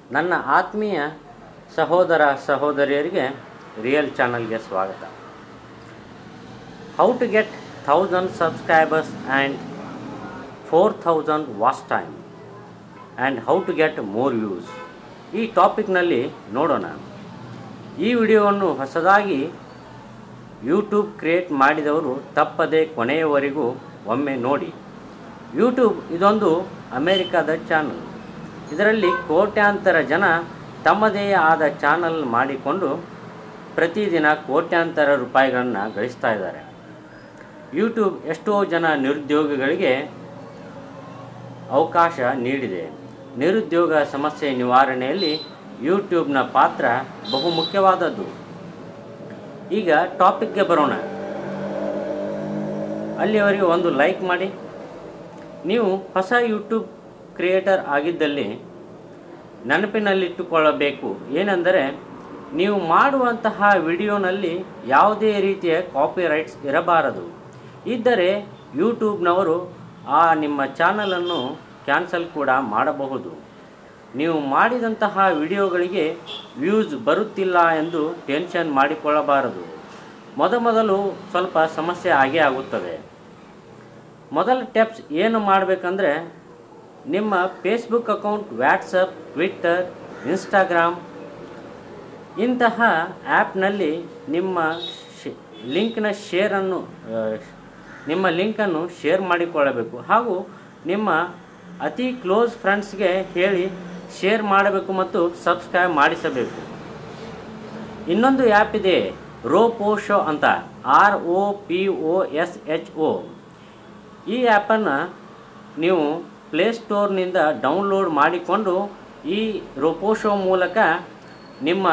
ನನ್ನ ಆತ್ಮೀಯ ಸಹೋದರ ಸಹೋದರಿಯರಿಗೆ ರಿಯಲ್ ಚಾನಲ್ಗೆ ಸ್ವಾಗತ how to get thousand subscribers and four thousand watch time and how to get more views ಈ ಟಾಪಿಕ್ನಲ್ಲಿ ನೋಡೋಣ ಈ ವಿಡಿಯೋವನ್ನು ಹೊಸದಾಗಿ ಯೂಟ್ಯೂಬ್ ಕ್ರಿಯೇಟ್ ಮಾಡಿದವರು ತಪ್ಪದೆ ಕೊನೆಯವರೆಗೂ ಒಮ್ಮೆ ನೋಡಿ ಯೂಟ್ಯೂಬ್ ಇದೊಂದು ಅಮೆರಿಕದ ಚಾನಲ್ ಇದರಲ್ಲಿ ಕೋಟ್ಯಾಂತರ ಜನ ತಮ್ಮದೇ ಆದ ಚಾನಲ್ ಮಾಡಿಕೊಂಡು ಪ್ರತಿದಿನ ಕೋಟ್ಯಾಂತರ ರೂಪಾಯಿಗಳನ್ನು ಗಳಿಸ್ತಾ ಇದ್ದಾರೆ ಯೂಟ್ಯೂಬ್ ಎಷ್ಟೋ ಜನ ನಿರುದ್ಯೋಗಿಗಳಿಗೆ ಅವಕಾಶ ನೀಡಿದೆ ನಿರುದ್ಯೋಗ ಸಮಸ್ಯೆ ನಿವಾರಣೆಯಲ್ಲಿ ಯೂಟ್ಯೂಬ್ನ ಪಾತ್ರ ಬಹುಮುಖ್ಯವಾದದ್ದು ಈಗ ಟಾಪಿಕ್ಗೆ ಬರೋಣ ಅಲ್ಲಿಯವರೆಗೆ ಒಂದು ಲೈಕ್ ಮಾಡಿ ನೀವು ಹೊಸ ಯೂಟ್ಯೂಬ್ ಕ್ರಿಯೇಟರ್ ಆಗಿದ್ದಲ್ಲಿ ನೆನಪಿನಲ್ಲಿಟ್ಟುಕೊಳ್ಳಬೇಕು ಏನೆಂದರೆ ನೀವು ಮಾಡುವಂತಹ ವಿಡಿಯೋನಲ್ಲಿ ಯಾವುದೇ ರೀತಿಯ ಕಾಪಿರೈಟ್ಸ್ ಇರಬಾರದು ಇದ್ದರೆ ಯೂಟ್ಯೂಬ್ನವರು ಆ ನಿಮ್ಮ ಚಾನಲನ್ನು ಕ್ಯಾನ್ಸಲ್ ಕೂಡ ಮಾಡಬಹುದು ನೀವು ಮಾಡಿದಂತಹ ವಿಡಿಯೋಗಳಿಗೆ ವ್ಯೂಸ್ ಬರುತ್ತಿಲ್ಲ ಎಂದು ಟೆನ್ಷನ್ ಮಾಡಿಕೊಳ್ಳಬಾರದು ಮೊದಮೊದಲು ಸ್ವಲ್ಪ ಸಮಸ್ಯೆ ಆಗೇ ಆಗುತ್ತದೆ ಮೊದಲ ಟೆಪ್ಸ್ ಏನು ಮಾಡಬೇಕಂದ್ರೆ ನಿಮ್ಮ Facebook account WhatsApp Twitter Instagram ಇಂತಹ ಆ್ಯಪ್ನಲ್ಲಿ ನಿಮ್ಮ ಶ್- ಲಿಂಕ್ನ ಶೇರನ್ನು ಆ, ನಿಮ್ಮ ಲಿಂಕನ್ನು ಶೇರ್ ಮಾಡಿಕೊಳ್ಳಬೇಕು ಹಾಗೂ ನಿಮ್ಮ ಅತಿ ಕ್ಲೋಸ್ ಫ್ರೆಂಡ್ಸ್ಗೆ ಹೇಳಿ ಶೇರ್ ಮಾಡಬೇಕು ಮತ್ತು ಸಬ್ಸ್ಕ್ರೈಬ್ ಮಾಡಿಸಬೇಕು ಇನ್ನೊಂದು ಆ್ಯಪ್ ಇದೆ ರೋಪೋ ಶೋ ಅಂತ R O P O S H O ಈ ಆ್ಯಪನ್ನು ನೀವು ಪ್ಲೇಸ್ಟೋರ್ನಿಂದ ಡೌನ್ಲೋಡ್ ಮಾಡಿಕೊಂಡು ಈ ರೋಪೋ ಶೋ ಮೂಲಕ ನಿಮ್ಮ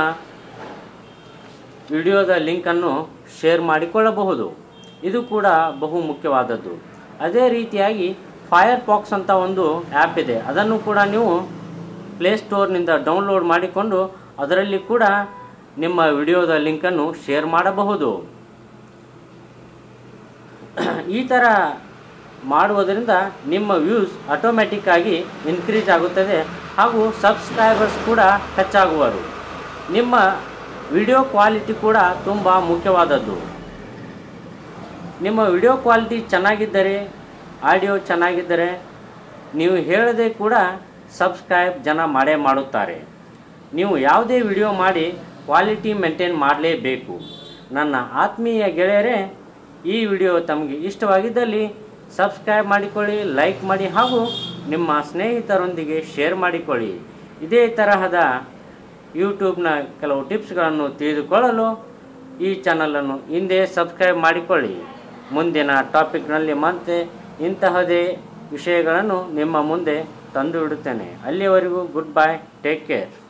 ವಿಡಿಯೋದ ಲಿಂಕನ್ನು ಶೇರ್ ಮಾಡಿಕೊಳ್ಳಬಹುದು ಇದು ಕೂಡ ಬಹು ಮುಖ್ಯವಾದದ್ದು ಅದೇ ರೀತಿಯಾಗಿ ಫೈರ್ ಪಾಕ್ಸ್ ಅಂತ ಒಂದು ಆ್ಯಪ್ ಇದೆ ಅದನ್ನು ಕೂಡ ನೀವು ಪ್ಲೇಸ್ಟೋರ್ನಿಂದ ಡೌನ್ಲೋಡ್ ಮಾಡಿಕೊಂಡು ಅದರಲ್ಲಿ ಕೂಡ ನಿಮ್ಮ ವಿಡಿಯೋದ ಲಿಂಕನ್ನು ಶೇರ್ ಮಾಡಬಹುದು ಈ ಥರ ಮಾಡುವುದರಿಂದ ನಿಮ್ಮ ವ್ಯೂಸ್ ಆಟೋಮ್ಯಾಟಿಕ್ ಆಗಿ ಇನ್ಕ್ರೀಸ್ ಆಗುತ್ತದೆ ಹಾಗೂ ಸಬ್ಸ್ಕ್ರೈಬರ್ಸ್ ಕೂಡ ಹೆಚ್ಚಾಗುವರು ನಿಮ್ಮ ವಿಡಿಯೋ ಕ್ವಾಲಿಟಿ ಕೂಡ ತುಂಬ ಮುಖ್ಯವಾದದ್ದು ನಿಮ್ಮ ವಿಡಿಯೋ ಕ್ವಾಲಿಟಿ ಚೆನ್ನಾಗಿದ್ದರೆ ಆಡಿಯೋ ಚೆನ್ನಾಗಿದ್ದರೆ ನೀವು ಹೇಳದೆ ಕೂಡ ಸಬ್ಸ್ಕ್ರೈಬ್ ಜನ ಮಾಡೇ ಮಾಡುತ್ತಾರೆ ನೀವು ಯಾವುದೇ ವಿಡಿಯೋ ಮಾಡಿ ಕ್ವಾಲಿಟಿ ಮೇಂಟೈನ್ ಮಾಡಲೇಬೇಕು ನನ್ನ ಆತ್ಮೀಯ ಗೆಳೆಯರೇ ಈ ವಿಡಿಯೋ ತಮಗೆ ಇಷ್ಟವಾಗಿದ್ದಲ್ಲಿ ಸಬ್ಸ್ಕ್ರೈಬ್ ಮಾಡಿಕೊಳ್ಳಿ ಲೈಕ್ ಮಾಡಿ ಹಾಗೂ ನಿಮ್ಮ ಸ್ನೇಹಿತರೊಂದಿಗೆ ಶೇರ್ ಮಾಡಿಕೊಳ್ಳಿ ಇದೇ ತರಹದ ಯೂಟ್ಯೂಬ್ನ ಕೆಲವು ಟಿಪ್ಸ್ಗಳನ್ನು ತಿಳಿದುಕೊಳ್ಳಲು ಈ ಚಾನಲನ್ನು ಹಿಂದೆ ಸಬ್ಸ್ಕ್ರೈಬ್ ಮಾಡಿಕೊಳ್ಳಿ ಮುಂದಿನ ಟಾಪಿಕ್ನಲ್ಲಿ ಮತ್ತೆ ಇಂತಹದೇ ವಿಷಯಗಳನ್ನು ನಿಮ್ಮ ಮುಂದೆ ತಂದು ಇಡುತ್ತೇನೆ ಅಲ್ಲಿಯವರೆಗೂ ಗುಡ್ ಬೈ ಟೇಕ್ ಕೇರ್